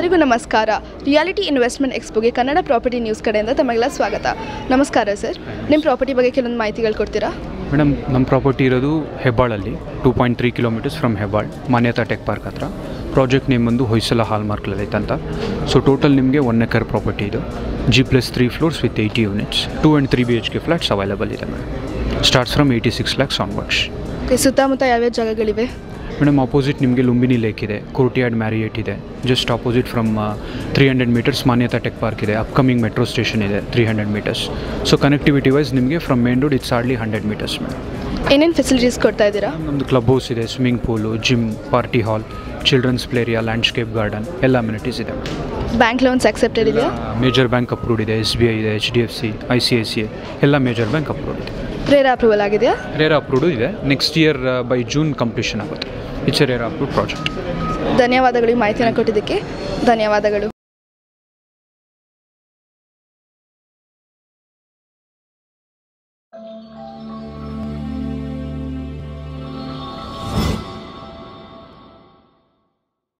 ಎಲ್ಲರಿಗೂ ನಮಸ್ಕಾರ reality investment ಎಕ್ಸ್ಪೋಗೆ ಕನ್ನಡ ಪ್ರಾಪರ್ಟಿ ನ್ಯೂಸ್ ಕಡೆಯಿಂದ ತಮಗೆಲ್ಲ ಸ್ವಾಗತ ನಮಸ್ಕಾರ ಸರ್ ನಿಮ್ಮ ಪ್ರಾಪರ್ಟಿ ಬಗ್ಗೆ ಕೆಲವೊಂದು ಮಾಹಿತಿಗಳು ಕೊಡ್ತೀರಾ ಮೇಡಮ್ ನಮ್ಮ ಪ್ರಾಪರ್ಟಿ ಇರೋದು ಹೆಬ್ಬಾಳಲ್ಲಿ two point three kilometers from Hebbal Manyata tech park ಹತ್ರ ಪ್ರಾಜೆಕ್ಟ್ ನೇಮ್ ಬಂದು ಹೊಯ್ಸಲ ಹಾಲ್ಮಾರ್ಕ್ಲಲ್ಲಿ ಅಂತ ಸೊ ಟೋಟಲ್ ನಿಮಗೆ ಒನ್ ಎಕರ್ ಪ್ರಾಪರ್ಟಿ ಇದು G plus three floors with eighty units two and three B H K flats available ಇದೆ madam starts from eighty six lakhs onwards okay ಸುತ್ತಮುತ್ತ ಯಾವ್ಯಾವ ಜಾಗಗಳಿವೆ madam opposite ನಿಮಗೆ Lumbini lake ಇದೆ ಕೋರ್ಟಿಯಾಡ್ ಮ್ಯಾರಿಯೇಟ್ ಇದೆ just opposite from three hundred meters Manyata tech park ಇದೆ upcoming metro station ಇದೆ three hundred meters so connectivity wise ನಿಮಗೆ from main road it's hardly hundred meters madam ಏನೇನು facilities ಕೊಡ್ತಾ ಇದ್ದೀರಾ ನಮ್ಮದು ಕ್ಲಬ್ ಹೌಸ್ ಇದೆ swimming pool gym party hall childrens play area landscape garden ಎಲ್ಲ amenities ಇದೆ bank loans accepted ಇದೆಯಾ major bank approved ಇದೆ ಎಸ್ ಬಿ ಐ ಇದೆ H D F C I C I C I ಎಲ್ಲ major bank approved ಇದೆ RERA approval ಆಗಿದೆಯಾ RERA approved ಇದೆ next year by June completion ಆಗುತ್ತೆ it's a RERA approved project ಧನ್ಯವಾದಗಳು ಈ ಮಾಹಿತಿಯನ್ನು ಕೊಟ್ಟಿದ್ದಕ್ಕೆ ಧನ್ಯವಾದಗಳು